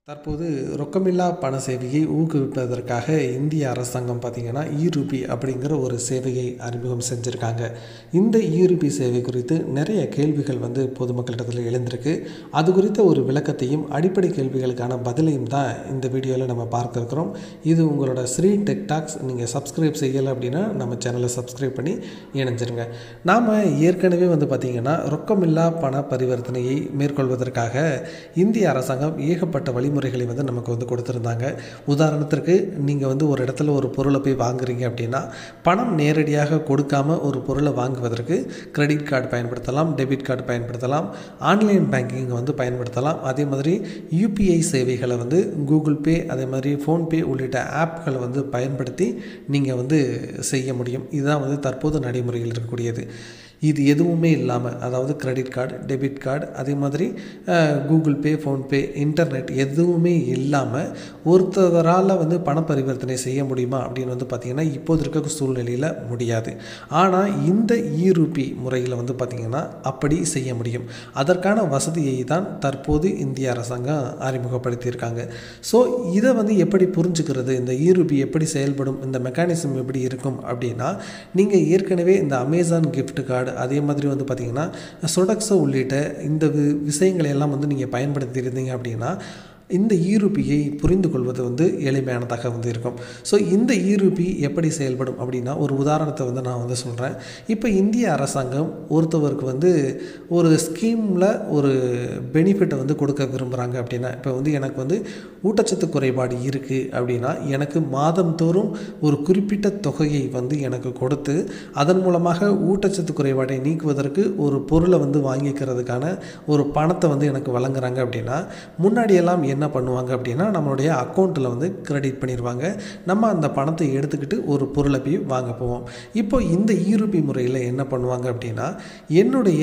தற்போது ரொக்கமில்லா பண சேவையை ஊக்குவிப்பதற்காக இந்திய அரசாங்கம் பார்த்திங்கன்னா ஈருபி அப்படிங்கிற ஒரு சேவையை அறிமுகம் செஞ்சுருக்காங்க இந்த ஈருபி சேவை குறித்து நிறைய கேள்விகள் வந்து பொதுமக்களிடத்தில் எழுந்திருக்கு அது குறித்த ஒரு விளக்கத்தையும் அடிப்படை கேள்விகளுக்கான பதிலையும் தான் இந்த வீடியோவில் நம்ம பார்க்க இருக்கிறோம் இது உங்களோட ஸ்ரீ டெக்டாக்ஸ் நீங்கள் சப்ஸ்கிரைப் செய்யலை அப்படின்னா நம்ம சேனலை சப்ஸ்கிரைப் பண்ணி இணைஞ்சிருங்க நாம் ஏற்கனவே வந்து பார்த்திங்கன்னா ரொக்கமில்லா பண பரிவர்த்தனையை மேற்கொள்வதற்காக இந்திய அரசாங்கம் ஏகப்பட்ட வழிமுறைகளை வந்து நமக்கு வந்து கொடுத்துருந்தாங்க உதாரணத்திற்கு நீங்கள் வந்து ஒரு இடத்துல ஒரு பொருளை போய் வாங்குறீங்க அப்படின்னா பணம் நேரடியாக கொடுக்காம ஒரு பொருளை வாங்குவதற்கு கிரெடிட் கார்டு பயன்படுத்தலாம் டெபிட் கார்டு பயன்படுத்தலாம் ஆன்லைன் பேங்கிங் வந்து பயன்படுத்தலாம் அதே மாதிரி யூபிஐ சேவைகளை வந்து கூகுள் பே அதே மாதிரி ஃபோன்பே உள்ளிட்ட ஆப்களை வந்து பயன்படுத்தி நீங்கள் வந்து செய்ய முடியும் இதுதான் வந்து தற்போது நடைமுறையில் இருக்கக்கூடியது இது எதுவுமே இல்லாமல் அதாவது கிரெடிட் கார்டு டெபிட் கார்டு அதே மாதிரி கூகுள் பே ஃபோன்பே இன்டர்நெட் எதுவுமே இல்லாமல் ஒருத்தரால் வந்து பண பரிவர்த்தனை செய்ய முடியுமா அப்படின்னு வந்து பார்த்திங்கன்னா இப்போது இருக்க சூழ்நிலையில் முடியாது ஆனால் இந்த ஈருபி முறையில் வந்து பார்த்திங்கன்னா அப்படி செய்ய முடியும் அதற்கான வசதியை தான் தற்போது இந்திய அரசாங்கம் அறிமுகப்படுத்தியிருக்காங்க ஸோ இதை வந்து எப்படி புரிஞ்சுக்கிறது இந்த ஈருபி எப்படி செயல்படும் இந்த மெக்கானிசம் எப்படி இருக்கும் அப்படின்னா நீங்கள் ஏற்கனவே இந்த அமேசான் கிஃப்ட் கார்டு அதே மாதிரி வந்து பார்த்திங்கன்னா சொடக்ஸோ உள்ளிட்ட இந்த வி- விஷயங்களை எல்லாம் வந்து நீங்கள் பயன்படுத்தியிருந்தீங்க அப்படின்னா இந்த ஈருபியை புரிந்து கொள்வது வந்து எளிமையானதாக வந்து இருக்கும் ஸோ இந்த ஈருபி எப்படி செயல்படும் அப்படின்னா ஒரு உதாரணத்தை வந்து நான் வந்து சொல்கிறேன் இப்போ இந்திய அரசாங்கம் ஒருத்தவருக்கு வந்து ஒரு ஸ்கீமில் ஒரு பெனிஃபிட்டை வந்து கொடுக்க விரும்புகிறாங்க அப்படின்னா இப்போ வந்து எனக்கு வந்து ஊட்டச்சத்து குறைபாடு இருக்குது அப்படின்னா எனக்கு மாதந்தோறும் ஒரு குறிப்பிட்ட தொகையை வந்து எனக்கு கொடுத்து அதன் மூலமாக ஊட்டச்சத்து குறைபாடை நீக்குவதற்கு ஒரு பொருளை வந்து வாங்கிக்கிறதுக்கான ஒரு பணத்தை வந்து எனக்கு வழங்குறாங்க அப்படின்னா முன்னாடியெல்லாம் என்ன பண்ணுவாங்க அப்படின்னா நம்மளுடைய அக்கௌண்ட்டில் வந்து கிரெடிட் பண்ணிடுவாங்க நம்ம அந்த பணத்தை எடுத்துக்கிட்டு ஒரு பொருளை போய் வாங்க போவோம் இப்போ இந்த ஈருபி முறையில் என்ன பண்ணுவாங்க அப்படின்னா என்னுடைய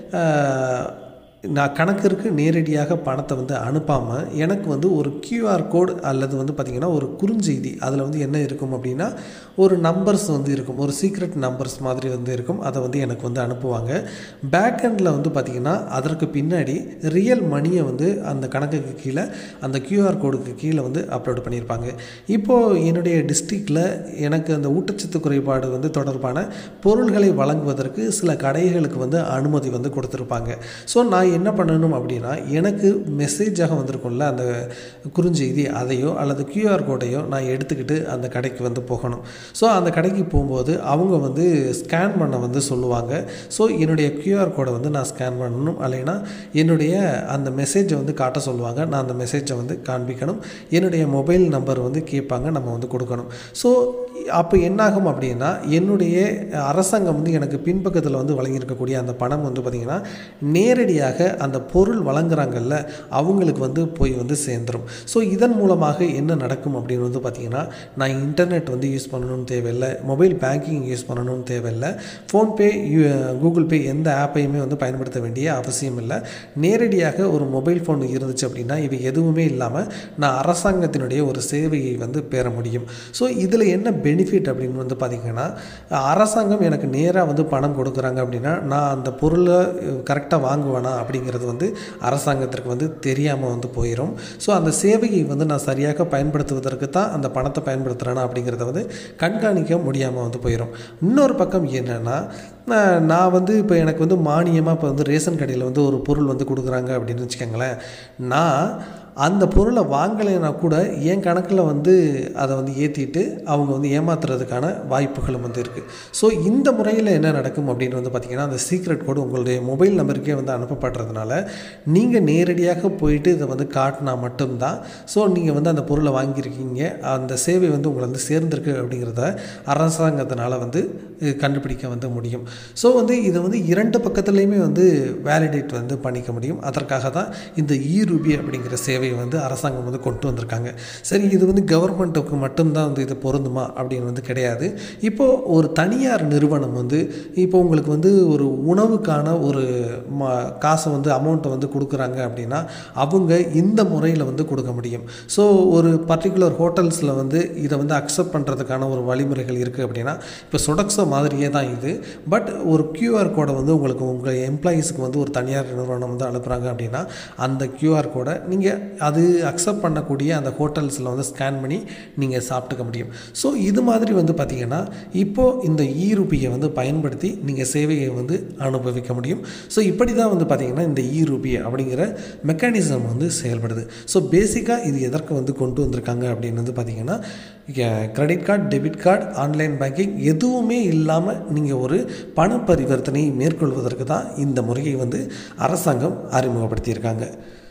ஆஹ், நான் கணக்கிற்கு நேரடியாக பணத்தை வந்து அனுப்பாமல் எனக்கு வந்து ஒரு QR கோட் அல்லது வந்து பார்த்திங்கன்னா ஒரு குறுஞ்செய்தி அதில் வந்து என்ன இருக்கும் அப்படின்னா ஒரு நம்பர்ஸ் வந்து இருக்கும் ஒரு சீக்ரெட் நம்பர்ஸ் மாதிரி வந்து இருக்கும் அதை வந்து எனக்கு வந்து அனுப்புவாங்க பேக் எண்டில் வந்து பார்த்திங்கன்னா அதற்கு பின்னாடி ரியல் மணியை வந்து அந்த கணக்குக்கு கீழே அந்த QR கோடுக்கு கீழே வந்து அப்லோட் பண்ணியிருப்பாங்க இப்போது என்னுடைய டிஸ்ட்ரிக்டில் எனக்கு அந்த ஊட்டச்சத்து குறைபாடு வந்து தொடர்பான பொருள்களை வழங்குவதற்கு சில கடைகளுக்கு வந்து அனுமதி வந்து கொடுத்துருப்பாங்க ஸோ நான் என்ன பண்ணணும் அப்படின்னா எனக்கு மெசேஜாக வந்திருக்கும்ல அந்த குறுஞ்செய்தி அதையோ அல்லது QR கோடையோ நான் எடுத்துக்கிட்டு அந்த கடைக்கு வந்து போகணும் ஸோ அந்த கடைக்கு போகும்போது அவங்க வந்து ஸ்கேன் பண்ண வந்து சொல்லுவாங்க ஸோ என்னுடைய QR கோடை வந்து நான் ஸ்கேன் பண்ணணும் இல்லைன்னா என்னுடைய அந்த மெசேஜை வந்து காட்ட சொல்லுவாங்க நான் அந்த மெசேஜை வந்து காண்பிக்கணும் என்னுடைய மொபைல் நம்பர் வந்து கேட்பாங்க நம்ம வந்து கொடுக்கணும் ஸோ அப்போ என்னாகும் அப்படின்னா என்னுடைய அரசாங்கம் வந்து எனக்கு பின்பக்கத்தில் வந்து வழங்கியிருக்கக்கூடிய அந்த பணம் வந்து பார்த்திங்கன்னா நேரடியாக அந்த பொருள் வழங்குறாங்கல்ல அவங்களுக்கு வந்து போய் வந்து சேர்ந்துரும் ஸோ இதன் மூலமாக என்ன நடக்கும் அப்படின்னு வந்து பார்த்திங்கன்னா நான் இன்டர்நெட் வந்து யூஸ் பண்ணணும்னு தேவையில்லை மொபைல் பேங்கிங் யூஸ் பண்ணணும்னு தேவையில்லை ஃபோன்பே கூகுள் பே எந்த ஆப்பையுமே வந்து பயன்படுத்த வேண்டிய அவசியம் இல்லை நேரடியாக ஒரு மொபைல் ஃபோன் இருந்துச்சு அப்படின்னா இவை எதுவுமே இல்லாமல் நான் அரசாங்கத்தினுடைய ஒரு சேவையை வந்து பெற முடியும் ஸோ இதில் என்ன பெனிஃபிட் அப்படின்னு வந்து பார்த்திங்கன்னா அரசாங்கம் எனக்கு நேராக வந்து பணம் கொடுக்குறாங்க அப்படின்னா நான் அந்த பொருளை கரெக்டாக வாங்குவேனா அப்படிங்கிறது வந்து அரசாங்கத்திற்கு வந்து தெரியாமல் வந்து போயிடும் ஸோ அந்த சேவையை வந்து நான் சரியாக பயன்படுத்துவதற்கு தான் அந்த பணத்தை பயன்படுத்துகிறேனா அப்படிங்கிறத வந்து கண்காணிக்க முடியாமல் வந்து போயிடும் இன்னொரு பக்கம் என்னென்னா நான் நான் வந்து இப்போ எனக்கு வந்து மானியமாக இப்போ வந்து ரேஷன் கடையில் வந்து ஒரு பொருள் வந்து கொடுக்குறாங்க அப்படின்னு வச்சுக்கோங்களேன் நான் அந்த பொருளை வாங்கலைன்னா கூட என் கணக்கில் வந்து அதை வந்து ஏற்றிட்டு அவங்க வந்து ஏமாத்துறதுக்கான வாய்ப்புகளும் வந்து இருக்குது ஸோ இந்த முறையில் என்ன நடக்கும் அப்படின்னு வந்து பார்த்திங்கன்னா அந்த சீக்ரெட் கோடு உங்களுடைய மொபைல் நம்பருக்கே வந்து அனுப்பப்படுறதுனால நீங்கள் நேரடியாக போயிட்டு இதை வந்து காட்டினா மட்டும்தான் ஸோ நீங்கள் வந்து அந்த பொருளை வாங்கியிருக்கீங்க அந்த சேவை வந்து உங்களை வந்து சேர்ந்திருக்கு அப்படிங்கிறத அரசாங்கத்தினால் வந்து இது கண்டுபிடிக்க வந்து முடியும் ஸோ வந்து இதை வந்து இரண்டு பக்கத்துலேயுமே வந்து வேலிடேட் வந்து பண்ணிக்க முடியும் அதற்காக தான் இந்த ஈருபி அப்படிங்கிற சேவை வந்து அரசாங்கம் வந்து கொண்டு வந்திருக்காங்க சரி இது வந்து கவர்மெண்ட்டுக்கு மட்டும்தான் வந்து இது பொருந்துமா அப்படின்னு வந்து கிடையாது இப்போது ஒரு தனியார் நிறுவனம் வந்து இப்போ உங்களுக்கு வந்து ஒரு உணவுக்கான ஒரு ம காசை வந்து அமௌண்ட்டை வந்து கொடுக்குறாங்க அப்படின்னா அவங்க இந்த முறையில் வந்து கொடுக்க முடியும் ஸோ ஒரு பர்டிகுலர் ஹோட்டல்ஸில் வந்து இதை வந்து அக்செப்ட் பண்ணுறதுக்கான ஒரு வழிமுறைகள் இருக்குது அப்படின்னா இப்போ சொடக்ஸோ மாதிரியே தான் இது பட் ஒரு QR கோடை வந்து உங்களுக்கு உங்கள் எம்ப்ளாயீஸுக்கு வந்து ஒரு தனியார் நிறுவனம் வந்து அனுப்புகிறாங்க அப்படின்னா அந்த QR கோடை நீங்கள் அது அக்செப்ட் பண்ணக்கூடிய அந்த ஹோட்டல்ஸில் வந்து ஸ்கேன் பண்ணி நீங்கள் சாப்பிட்டுக்க முடியும் ஸோ இது மாதிரி வந்து பார்த்திங்கன்னா இப்போது இந்த இ ரூபியை வந்து பயன்படுத்தி நீங்கள் சேவையை வந்து அனுபவிக்க முடியும் ஸோ இப்படி தான் வந்து பார்த்திங்கன்னா இந்த இ ரூபி அப்படிங்கிற மெக்கானிசம் வந்து செயல்படுது ஸோ பேசிக்காக இது எதற்கு வந்து கொண்டு வந்திருக்காங்க அப்படின்னு வந்து பார்த்திங்கன்னா credit card debit card online banking எதுவுமே இல்லாமல் நீங்கள் ஒரு பண பரிவர்த்தனை மேற்கொள்வதற்கு தான் இந்த முறையை வந்து அரசாங்கம் அறிமுகப்படுத்தியிருக்காங்க